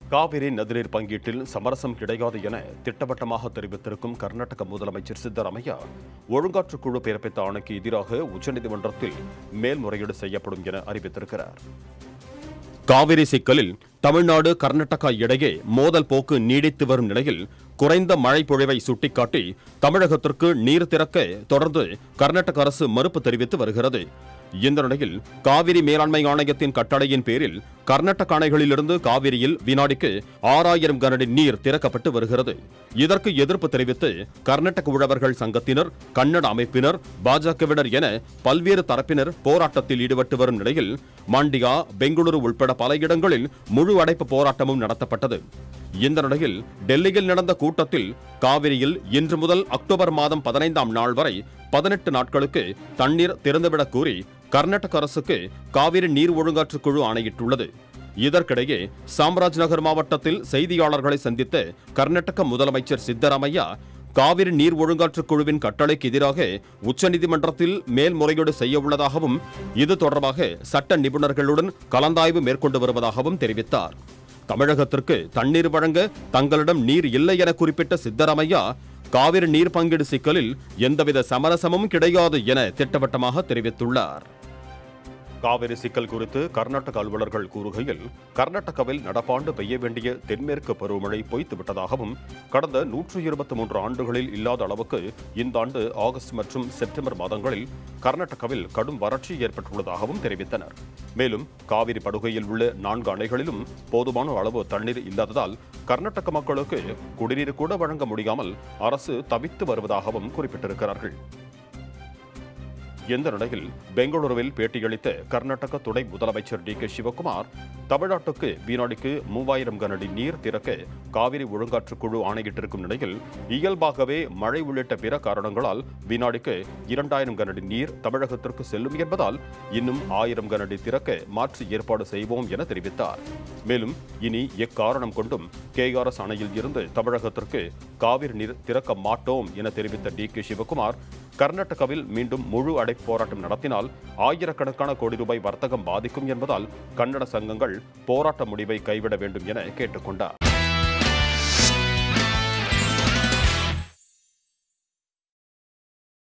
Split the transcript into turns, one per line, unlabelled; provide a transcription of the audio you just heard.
காவிரி நதிநீர் பங்கீட்டில் சமரசம் கிடையாது என திட்டவட்டமாக தெரிவித்திருக்கும் கர்நாடக முதலமைச்சர் சித்தராமையா ஒழுங்காற்றுக் குழு பிறப்பித்த ஆணைக்கு எதிராக உச்சநீதிமன்றத்தில் மேல்முறையீடு செய்யப்படும் என அறிவித்திருக்கிறார் காவிரி சிக்கலில் தமிழ்நாடு கர்நாடகா இடையே மோதல் போக்கு நீடித்து வரும் நிலையில் குறைந்த மழை பொழிவை சுட்டிக்காட்டி தமிழகத்திற்கு நீர் திறக்க தொடர்ந்து கர்நாடக அரசு மறுப்பு தெரிவித்து வருகிறது இந்த நிலையில் காவிரி மேலாண்மை ஆணையத்தின் கட்டளையின் பேரில் கர்நாடக அணைகளிலிருந்து காவிரியில் வினாடிக்கு ஆறாயிரம் கனஅடி நீர் திறக்கப்பட்டு வருகிறது இதற்கு எதிர்ப்பு தெரிவித்து கர்நாடக உழவர்கள் சங்கத்தினர் கன்னட அமைப்பினர் பாஜகவினர் என பல்வேறு தரப்பினர் போராட்டத்தில் ஈடுபட்டு வரும் நிலையில் மாண்டியா பெங்களூரு உள்பட பல இடங்களில் முழு அடைப்பு போராட்டமும் நடத்தப்பட்டது இந்த நிலையில் டெல்லியில் நடந்த கூட்டத்தில் காவிரியில் இன்று முதல் அக்டோபர் மாதம் பதினைந்தாம் நாள் வரை பதினெட்டு நாட்களுக்கு தண்ணீர் திறந்துவிடக் கூறி கர்நாடக அரசுக்கு காவிரி நீர் ஒழுங்காற்றுக் குழு ஆணையிட்டுள்ளது இதற்கிடையே சாம்ராஜ் நகர் மாவட்டத்தில் செய்தியாளர்களை சந்தித்த கர்நாடக முதலமைச்சர் சித்தராமையா காவிரி நீர் ஒழுங்காற்றுக் குழுவின் கட்டளைக்கு எதிராக உச்சநீதிமன்றத்தில் மேல்முறையீடு செய்ய உள்ளதாகவும் இது தொடர்பாக சட்ட நிபுணர்களுடன் கலந்தாய்வு மேற்கொண்டு வருவதாகவும் தெரிவித்தார் தமிழகத்திற்கு தண்ணீர் வழங்க தங்களிடம் நீர் இல்லை என குறிப்பிட்ட சித்தராமையா காவிரி நீர் பங்கீடு சிக்கலில் எந்தவித சமரசமும் கிடையாது என திட்டவட்டமாக தெரிவித்துள்ளார் காவிரி சிக்கல் குறித்து கர்நாடக அலுவலர்கள் கூறுகையில் கர்நாடகாவில் நடப்பாண்டு பெய்ய வேண்டிய தென்மேற்கு பருவமழை பொய்த்து விட்டதாகவும் கடந்த நூற்று இருபத்தி மூன்று ஆண்டுகளில் இல்லாத அளவுக்கு இந்த ஆண்டு ஆகஸ்ட் மற்றும் செப்டம்பர் மாதங்களில் கர்நாடகாவில் கடும் வறட்சி ஏற்பட்டுள்ளதாகவும் தெரிவித்தனர் மேலும் காவிரி படுகையில் உள்ள நான்கு அணைகளிலும் போதுமான அளவு தண்ணீர் இல்லாததால் கர்நாடக மக்களுக்கு குடிநீர் கூட வழங்க முடியாமல் அரசு தவித்து வருவதாகவும் குறிப்பிட்டிருக்கிறார்கள் இந்த நிலையில் பெங்களூருவில் பேட்டியளித்த கர்நாடக துணை முதலமைச்சர் டி கே சிவகுமார் தமிழ்நாட்டுக்கு வினாடிக்கு மூவாயிரம் கனஅடி நீர் திறக்க காவிரி ஒழுங்காற்றுக் குழு ஆணையிட்டிருக்கும் நிலையில் இயல்பாகவே மழை உள்ளிட்ட பிற காரணங்களால் வினாடிக்கு இரண்டாயிரம் கனஅடி நீர் தமிழகத்திற்கு செல்லும் என்பதால் இன்னும் ஆயிரம் கனஅடி திறக்க மாற்று ஏற்பாடு செய்வோம் என தெரிவித்தார் மேலும் இனி எக்காரணம் கொண்டும் கேஆர்எஸ் அணையில் இருந்து தமிழகத்திற்கு காவிரி நீர் திறக்க மாட்டோம் என தெரிவித்த டி கே சிவகுமார் கர்நாடகாவில் மீண்டும் முழு அடைப்பு போராட்டம் நடத்தினால் ஆயிரக்கணக்கான கோடி ரூபாய் வர்த்தகம் பாதிக்கும் என்பதால் கன்னட சங்கங்கள் போராட்ட முடிவை கைவிட வேண்டும் என கேட்டுக்கொண்டார்